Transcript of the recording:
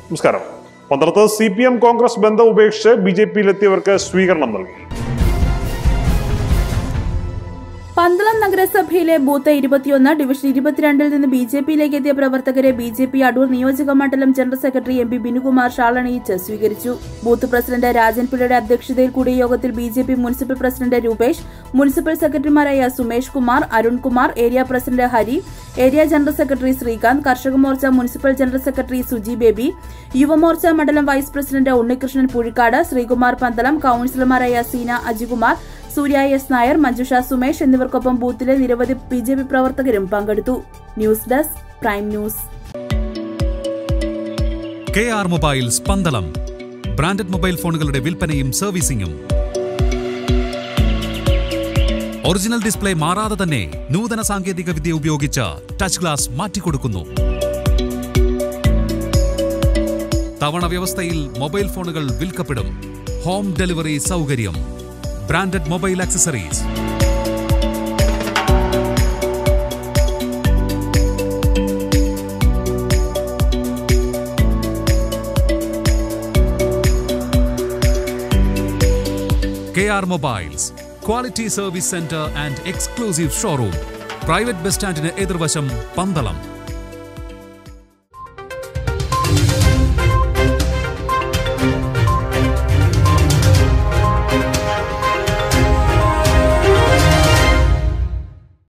നമസ്കാരം പന്ത്രണ്ട് C P M Congress ബന്ധം ഉപേക്ഷിച്ച് ബി ജെ പിയിലെത്തിയവർക്ക് സ്വീകരണം നൽകി പന്തളം നഗരസഭയിലെ ബൂത്ത് ഇരുപത്തിയൊന്ന് ഡിവിഷൻ ഇരുപത്തിരണ്ടിൽ നിന്ന് ബി ജെ പിയിലേക്ക് എത്തിയ പ്രവർത്തകരെ ബി ജെ പി അടൂർ നിയോജക മണ്ഡലം general secretary M P Binukumar ഷാളണിയിച്ച് സ്വീകരിച്ചു ബൂത്ത് പ്രസിഡന്റ് രാജൻ പിള്ളയുടെ അധ്യക്ഷതയിൽ കൂടിയ യോഗത്തിൽ B J P municipal president Rupesh municipal സെക്രട്ടറിമാരായ Sumesh Kumar Arunkumar area president Hari area general secretary Srikanth Karshaka Morcha municipal general secretary Suji Baby Yuvamorcha മണ്ഡലം വൈസ് പ്രസിഡന്റ് ഉണ്ണികൃഷ്ണൻ പുഴിക്കാട് ശ്രീകുമാർ പന്തളം കൌൺസിലർമാരായ സീന അജികുമാർ സൂര്യ എസ് നായർ മഞ്ജുഷ സുമേഷ് എന്നിവർക്കൊപ്പം ബൂത്തിലെ നിരവധി ബി ജെ പി പ്രവർത്തകരും പങ്കെടുത്തു news desk prime news K R mobiles Pandalam branded mobile ഫോണുകളുടെ വിൽപ്പനയും സർവീസിംഗും ഒറിജിനൽ ഡിസ്പ്ലേ മാറാതെ തന്നെ നൂതന സാങ്കേതിക വിദ്യ ഉപയോഗിച്ച് ടച്ച് ഗ്ലാസ് മാറ്റിക്കൊടുക്കുന്നു തവണ വ്യവസ്ഥയിൽ മൊബൈൽ ഫോണുകൾ വിൽക്കപ്പെടും ഹോം ഡെലിവറി സൗകര്യം branded mobile accessories KR Mobiles, Quality Service Center and Exclusive Showroom. Private bus സ്റ്റാൻഡിന് എതിർവശം പന്തളം